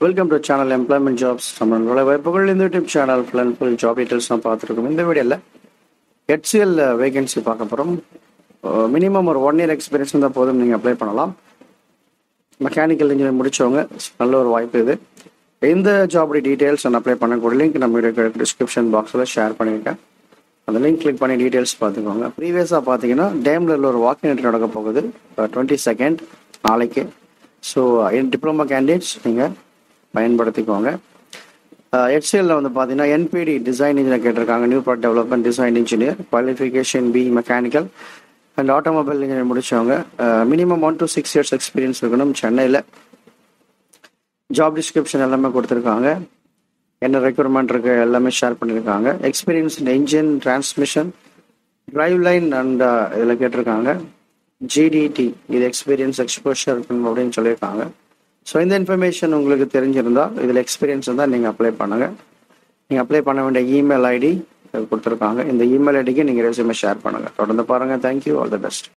welcome to channel employment jobs நம்மளோட வாய்ப்புகள் இந்த YouTube channel full and full job details தான் பார்த்துருக்கோம் இந்த வீடியோவில் ஹெச்சிஎல் வேகன்சி பார்க்க போகிறோம் மினிமம் ஒரு ஒன் இயர் எக்ஸ்பீரியன்ஸ் இருந்தால் போதும் நீங்கள் அப்ளை பண்ணலாம் மெக்கானிக்கல் இன்ஜினியர் முடிச்சவங்க நல்ல ஒரு வாய்ப்பு இது இந்த ஜாபுடைய டீட்டெயில்ஸ் நான் அப்ளை பண்ணக்கூடிய லிங்க் நம்ம வீடியோ டிஸ்கிரிப்ஷன் பாக்ஸில் ஷேர் பண்ணியிருக்கேன் அந்த லிங்க் கிளிக் பண்ணி டீட்டெயில்ஸ் பார்த்துக்கோங்க ப்ரீவியஸாக பார்த்தீங்கன்னா டேம்லரில் ஒரு வாக்கிங் இன்டர்வியூ நடக்க போகுது டுவெண்ட்டி செகண்ட் நாளைக்கு ஸோ டிப்ளமா கேண்டிடேட்ஸ் நீங்கள் பயன்படுத்திக்கோங்க ஹெச்சிஎல்ல வந்து பார்த்தீங்கன்னா என்பிடி டிசைன் இன்ஜினியர் கேட்டிருக்காங்க new product development design engineer qualification B mechanical and automobile engineer முடிச்சவங்க minimum one to six years experience இருக்கணும் சென்னையில் ஜாப் டிஸ்கிரிப்ஷன் எல்லாமே கொடுத்துருக்காங்க என்ன ரெக்யர்மெண்ட் இருக்கு எல்லாமே ஷேர் பண்ணியிருக்காங்க experience in engine transmission drive line and இதில் கேட்டிருக்காங்க ஜிடிடி இது எக்ஸ்பீரியன்ஸ் எக்ஸ்போஷர் இருக்கணும் அப்படின்னு சொல்லியிருக்காங்க ஸோ இந்த இன்ஃபர்மேஷன் உங்களுக்கு தெரிஞ்சிருந்தால் இதில் எக்ஸ்பீரியன்ஸ் இருந்தால் நீங்கள் அப்ளை பண்ணுங்கள் நீங்கள் அப்ளை பண்ண வேண்டிய இமெயில் ஐடி கொடுத்துருக்காங்க இந்த இமெயில் ஐடிக்கு நீங்கள் ரெஸ்யூமே ஷேர் பண்ணுங்கள் தொடர்ந்து பாருங்கள் தேங்க்யூ ஆல் த பெஸ்ட்